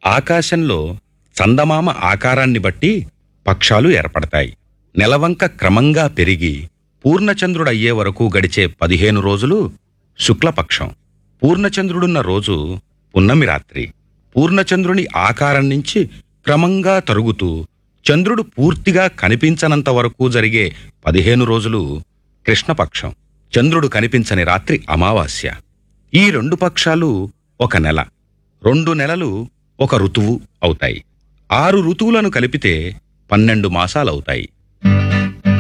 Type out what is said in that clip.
ఆకాశంలో చందమామ ఆకారాన్ని బట్టి పక్షాలు ఏర్పడతాయి నెలవంక క్రమంగా పెరిగి పూర్ణచంద్రుడయ్యే వరకు గడిచే పదిహేను రోజులు శుక్లపక్షం పూర్ణచంద్రుడున్న రోజు పున్నమి రాత్రి పూర్ణచంద్రుని ఆకారం నుంచి క్రమంగా తరుగుతూ చంద్రుడు పూర్తిగా కనిపించనంత వరకు జరిగే పదిహేను రోజులు కృష్ణపక్షం చంద్రుడు కనిపించని రాత్రి అమావాస్య ఈ రెండు పక్షాలు ఒక నెల రెండు నెలలు ఒక ఋతువు అవుతాయి ఆరు ఋతువులను కలిపితే పన్నెండు మాసాలవుతాయి